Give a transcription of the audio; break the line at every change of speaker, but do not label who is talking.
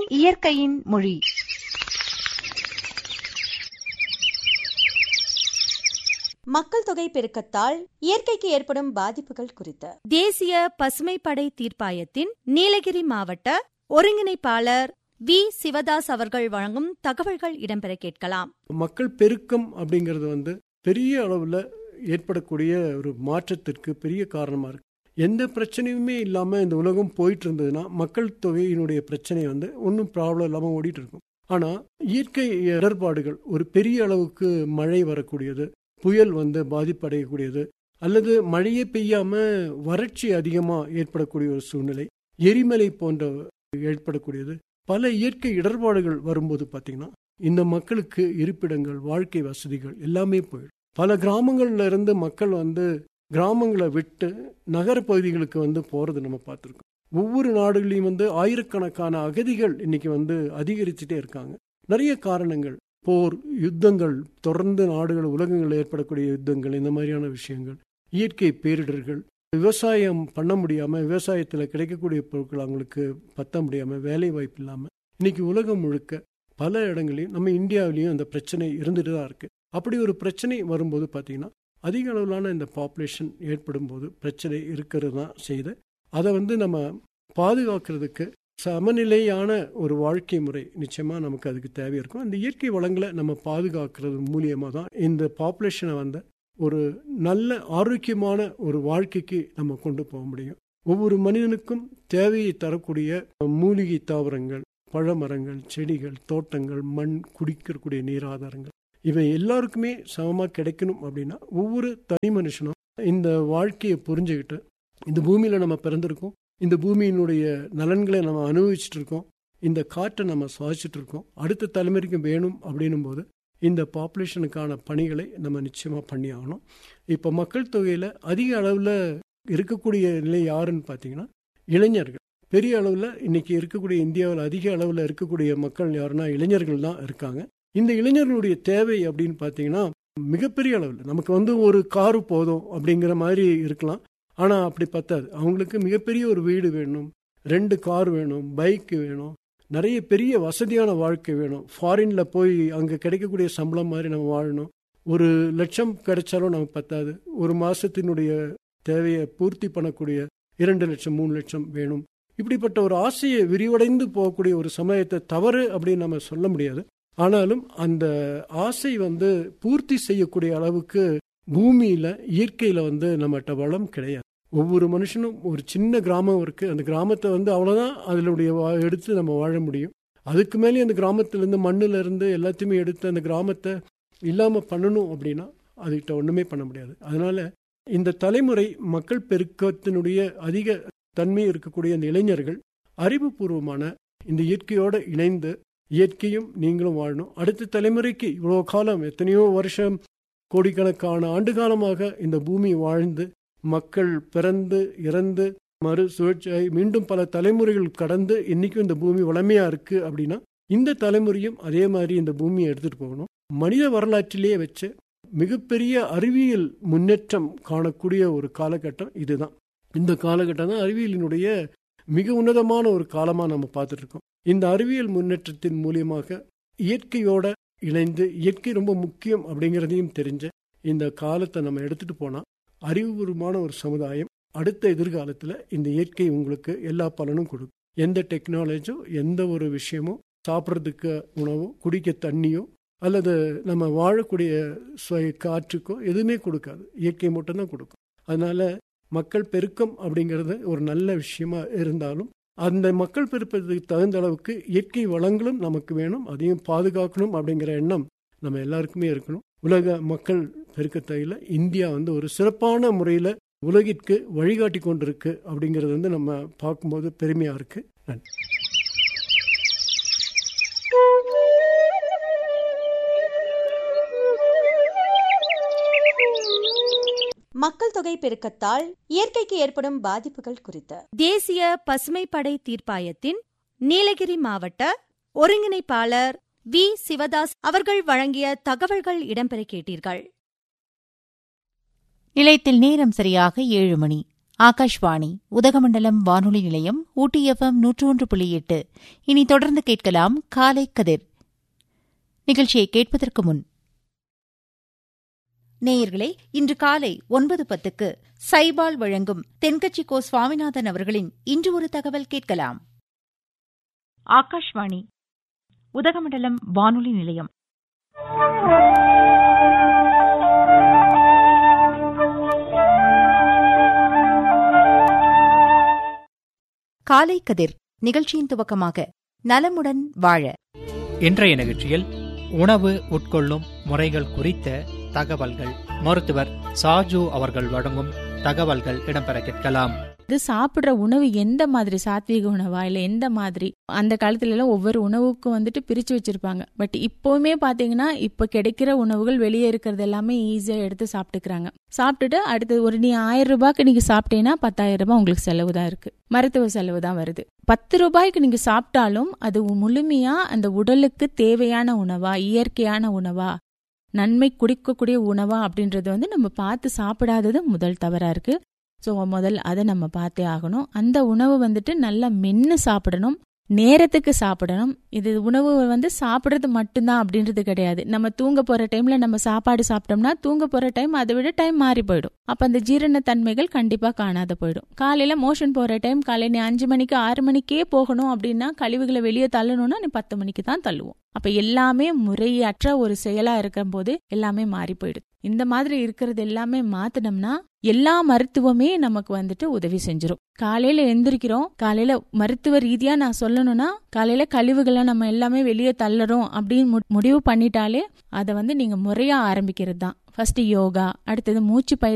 இயற்கையின் மொழி
மக்கள் தொகை பெருக்கத்தால் இயற்கைக்கு ஏற்படும் பாதிப்புகள் குறித்து
தேசிய பசுமைப்படை தீர்ப்பாயத்தின் நீலகிரி மாவட்ட ஒருங்கிணைப்பாளர் வி சிவதாஸ் அவர்கள் வழங்கும் தகவல்கள் இடம்பெற கேட்கலாம்
மக்கள் பெருக்கம் அப்படிங்கிறது வந்து பெரிய அளவில் ஏற்படக்கூடிய ஒரு மாற்றத்திற்கு பெரிய காரணமாக இருக்கு எந்த பிரச்சனையுமே இல்லாமல் இந்த உலகம் போயிட்டு இருந்ததுன்னா மக்கள் தொகையினுடைய பிரச்சனை வந்து ஒன்றும் ப்ராப்ளம் இல்லாமல் ஓடிட்டு இருக்கும் ஆனால் இயற்கை இடர்பாடுகள் ஒரு பெரிய அளவுக்கு மழை வரக்கூடியது புயல் வந்து பாதிப்படையக்கூடியது அல்லது மழையே பெய்யாம வறட்சி அதிகமாக ஏற்படக்கூடிய ஒரு சூழ்நிலை எரிமலை போன்ற ஏற்படக்கூடியது பல இயற்கை இடர்பாடுகள் வரும்போது பார்த்தீங்கன்னா இந்த மக்களுக்கு இருப்பிடங்கள் வாழ்க்கை வசதிகள் எல்லாமே போயிடும் பல கிராமங்கள்ல இருந்து மக்கள் வந்து கிராமங்களை விட்டு நகர பகுதிகளுக்கு வந்து போறது நம்ம பார்த்துருக்கோம் ஒவ்வொரு நாடுகளையும் வந்து ஆயிரக்கணக்கான அகதிகள் இன்னைக்கு வந்து அதிகரிச்சுட்டே இருக்காங்க நிறைய காரணங்கள் போர் யுத்தங்கள் தொடர்ந்து நாடுகள் உலகங்கள் ஏற்படக்கூடிய யுத்தங்கள் இந்த மாதிரியான விஷயங்கள் இயற்கை பேரிடர்கள் விவசாயம் பண்ண முடியாம விவசாயத்துல கிடைக்கக்கூடிய பொருட்கள் அவங்களுக்கு பத்த முடியாம வேலை வாய்ப்பு இல்லாம இன்னைக்கு உலகம் முழுக்க பல இடங்களையும் நம்ம இந்தியாவிலையும் அந்த பிரச்சனை இருந்துட்டு தான் இருக்கு அப்படி ஒரு பிரச்சனை வரும்போது பார்த்தீங்கன்னா அதிக அளவிலான இந்த பாப்புலேஷன் ஏற்படும் போது பிரச்சனை இருக்கிறது தான் செய்து அதை வந்து நம்ம பாதுகாக்கிறதுக்கு சமநிலையான ஒரு வாழ்க்கை முறை நிச்சயமா நமக்கு அதுக்கு தேவை இருக்கும் அந்த இயற்கை வளங்களை நம்ம பாதுகாக்கிறது மூலியமா தான் இந்த பாப்புலேஷனை வந்து ஒரு நல்ல ஆரோக்கியமான ஒரு வாழ்க்கைக்கு நம்ம கொண்டு போக முடியும் ஒவ்வொரு மனிதனுக்கும் தேவையை தரக்கூடிய மூலிகை தாவரங்கள் பழமரங்கள் செடிகள் தோட்டங்கள் மண் குடிக்கக்கூடிய நீர் ஆதாரங்கள் இவை எல்லாருக்குமே சமமாக கிடைக்கணும் அப்படின்னா ஒவ்வொரு தனி மனுஷனும் இந்த வாழ்க்கையை புரிஞ்சுக்கிட்டு இந்த பூமியில் நம்ம பிறந்திருக்கோம் இந்த பூமியினுடைய நலன்களை நம்ம அனுபவிச்சுட்டு இருக்கோம் இந்த காற்றை நம்ம சுவாசிச்சுட்டு இருக்கோம் அடுத்த தலைமுறைக்கு வேணும் அப்படின்னும் போது இந்த பாப்புலேஷனுக்கான பணிகளை நம்ம நிச்சயமாக பண்ணி ஆகணும் இப்போ மக்கள் தொகையில் அதிக அளவில் இருக்கக்கூடிய நிலை யாருன்னு பார்த்தீங்கன்னா இளைஞர்கள் பெரிய அளவில் இன்னைக்கு இருக்கக்கூடிய இந்தியாவில் அதிக அளவில் இருக்கக்கூடிய மக்கள் யாருன்னா இளைஞர்கள் தான் இருக்காங்க இந்த இளைஞர்களுடைய தேவை அப்படின்னு பார்த்தீங்கன்னா மிகப்பெரிய அளவில் நமக்கு வந்து ஒரு காரு போதும் அப்படிங்கிற மாதிரி இருக்கலாம் ஆனால் அப்படி பத்தாது அவங்களுக்கு மிகப்பெரிய ஒரு வீடு வேணும் ரெண்டு கார் வேணும் பைக் வேணும் நிறைய பெரிய வசதியான வாழ்க்கை வேணும் ஃபாரினில் போய் அங்கே கிடைக்கக்கூடிய சம்பளம் மாதிரி நம்ம வாழணும் ஒரு லட்சம் கிடைச்சாலும் நமக்கு பத்தாது ஒரு மாதத்தினுடைய தேவையை பூர்த்தி பண்ணக்கூடிய இரண்டு லட்சம் மூணு லட்சம் வேணும் இப்படிப்பட்ட ஒரு ஆசையை விரிவடைந்து போகக்கூடிய ஒரு சமயத்தை தவறு அப்படின்னு நம்ம சொல்ல முடியாது ஆனாலும் அந்த ஆசை வந்து பூர்த்தி செய்யக்கூடிய அளவுக்கு பூமியில இயற்கையில வந்து நம்மகிட்ட வளம் கிடையாது ஒவ்வொரு மனுஷனும் ஒரு சின்ன கிராமம் இருக்கு அந்த கிராமத்தை வந்து அவ்வளவுதான் அதனுடைய எடுத்து நம்ம வாழ முடியும் அதுக்கு மேலே அந்த கிராமத்திலேருந்து மண்ணுல இருந்து எல்லாத்தையுமே எடுத்து அந்த கிராமத்தை இல்லாம பண்ணணும் அப்படின்னா அதுகிட்ட ஒண்ணுமே பண்ண முடியாது அதனால இந்த தலைமுறை மக்கள் பெருக்கத்தினுடைய அதிக தன்மை இருக்கக்கூடிய அந்த இளைஞர்கள் அறிவுபூர்வமான இந்த இயற்கையோட இணைந்து இயற்கையும் நீங்களும் வாழணும் அடுத்த தலைமுறைக்கு இவ்வளோ காலம் எத்தனையோ வருஷம் கோடிக்கணக்கான ஆண்டு காலமாக இந்த பூமி வாழ்ந்து மக்கள் பிறந்து இறந்து மறு சுழற்சியாய் மீண்டும் பல தலைமுறைகள் கடந்து இன்னைக்கும் இந்த பூமி வளமையா இருக்கு அப்படின்னா இந்த தலைமுறையும் அதே மாதிரி இந்த பூமியை எடுத்துட்டு போகணும் மனித வரலாற்றிலேயே வச்சு மிகப்பெரிய அறிவியல் முன்னேற்றம் காணக்கூடிய ஒரு காலகட்டம் இதுதான் இந்த காலகட்டம் தான் அறிவியலினுடைய மிக உன்னதமான ஒரு காலமா நம்ம பார்த்துட்டு இருக்கோம் இந்த அறிவியல் முன்னேற்றத்தின் மூலியமாக இயற்கையோட இணைந்து இயற்கை ரொம்ப முக்கியம் அப்படிங்கிறதையும் தெரிஞ்ச இந்த காலத்தை நம்ம எடுத்துட்டு போனா அறிவுபூர்வமான ஒரு சமுதாயம் அடுத்த எதிர்காலத்துல இந்த இயற்கை உங்களுக்கு எல்லா பலனும் கொடுக்கும் எந்த டெக்னாலஜியோ எந்த ஒரு விஷயமோ சாப்பிட்றதுக்கு உணவோ குடிக்க தண்ணியோ அல்லது நம்ம வாழக்கூடிய காற்றுக்கோ எதுவுமே கொடுக்காது இயற்கை மட்டும்தான் கொடுக்கும் அதனால மக்கள் பெருக்கம் அப்படிங்கிறது ஒரு நல்ல விஷயமா இருந்தாலும் அந்த மக்கள் பெருப்பதற்கு தகுந்த அளவுக்கு இயற்கை வளங்களும் நமக்கு வேணும் அதையும் பாதுகாக்கணும் அப்படிங்கிற எண்ணம் நம்ம எல்லாருக்குமே இருக்கணும் உலக மக்கள் பெருக்கத்தையில் இந்தியா வந்து ஒரு சிறப்பான முறையில் உலகிற்கு வழிகாட்டி கொண்டிருக்கு அப்படிங்கிறது வந்து நம்ம பார்க்கும்போது பெருமையா இருக்கு நன்றி
மக்கள் தொகை பெருக்கத்தால் இயற்கைக்கு ஏற்படும் பாதிப்புகள் குறித்து
தேசிய பசுமைப்படை தீர்ப்பாயத்தின் நீலகிரி மாவட்ட ஒருங்கிணைப்பாளர் வி சிவதாஸ் அவர்கள் வழங்கிய தகவல்கள் இடம்பெற கேட்டீர்கள்
நிலையத்தில் நேரம் சரியாக ஏழு மணி ஆகாஷ்வாணி உதகமண்டலம் வானொலி நிலையம் ஊட்டி எஃப்எம் நூற்று ஒன்று புள்ளி எட்டு இனி தொடர்ந்து கேட்கலாம் காலை கதிர் நிகழ்ச்சியை கேட்பதற்கு முன்
நேயர்களே இன்று காலை ஒன்பது பத்துக்கு சைபால் வழங்கும் தென்கட்சி கோ சுவாமிநாதன் அவர்களின் இன்று ஒரு தகவல் கேட்கலாம்
ஆகாஷ்வாணி உதகமண்டலம் வானொலி நிலையம்
காலை கதிர் நிகழ்ச்சியின் துவக்கமாக நலமுடன் வாழ
இன்றைய நிகழ்ச்சியில் உணவு உட்கொள்ளும் முறைகள் குறித்த தகவல்கள் மருத்துவர் சாஜு அவர்கள் வழங்கும் தகவல்கள் இடம்பெற கேட்கலாம்
இது சாப்பிடுற உணவு எந்த மாதிரி சாத்வீக உணவா இல்ல எந்த மாதிரி அந்த காலத்துல எல்லாம் ஒவ்வொரு உணவுக்கும் வந்துட்டு பிரிச்சு வச்சிருப்பாங்க பட் இப்பவுமே பாத்தீங்கன்னா இப்ப கிடைக்கிற உணவுகள் வெளியே இருக்கிறது எல்லாமே ஈஸியா எடுத்து சாப்பிட்டுக்கிறாங்க சாப்பிட்டுட்டு அடுத்து ஒரு நீ ஆயிரம் ரூபாய்க்கு நீங்க சாப்பிட்டீங்கன்னா பத்தாயிரம் ரூபாய் உங்களுக்கு செலவு தான் இருக்கு மருத்துவ செலவு தான் வருது பத்து ரூபாய்க்கு நீங்க சாப்பிட்டாலும் அது முழுமையா அந்த உடலுக்கு தேவையான உணவா இயற்கையான உணவா நன்மை குடிக்கக்கூடிய உணவா அப்படின்றது வந்து நம்ம பார்த்து சாப்பிடாதது முதல் தவறா இருக்கு ஸோ முதல் அதை நம்ம பார்த்தே ஆகணும் அந்த உணவு வந்துட்டு நல்லா மென்று சாப்பிடணும் நேரத்துக்கு சாப்பிடணும் இது உணவு வந்து சாப்பிட்றது மட்டும்தான் அப்படின்றது கிடையாது நம்ம தூங்க போற டைம்ல நம்ம சாப்பாடு சாப்பிட்டோம்னா தூங்க போற டைம் அதை விட டைம் மாறி போயிடும் அப்ப அந்த ஜீரண தன்மைகள் கண்டிப்பா காணாத போயிடும் காலையில மோஷன் போற டைம் காலையில நீ அஞ்சு மணிக்கு ஆறு மணிக்கே போகணும் அப்படின்னா கழிவுகளை வெளியே தள்ளணும்னா நீ பத்து மணிக்கு தான் தள்ளுவோம் அப்ப எல்லாமே முறையற்ற ஒரு செயலா இருக்கும் போது எல்லாமே மாறி போயிடுது இந்த மாதிரி இருக்கிறது எல்லாமே மாத்தினோம்னா எல்லா மருத்துவமே நமக்கு வந்துட்டு உதவி செஞ்சிரும் காலையில எந்திரிக்கிறோம் காலையில மருத்துவ ரீதியா நான் சொல்லணும்னா காலையில கழிவுகளை நம்ம எல்லாமே வெளியே தள்ளுறோம் அப்படின்னு முடிவு பண்ணிட்டாலே அதை வந்து நீங்க முறையா ஆரம்பிக்கிறது தான் ஃபர்ஸ்ட் யோகா அடுத்தது மூச்சு பயிற்சி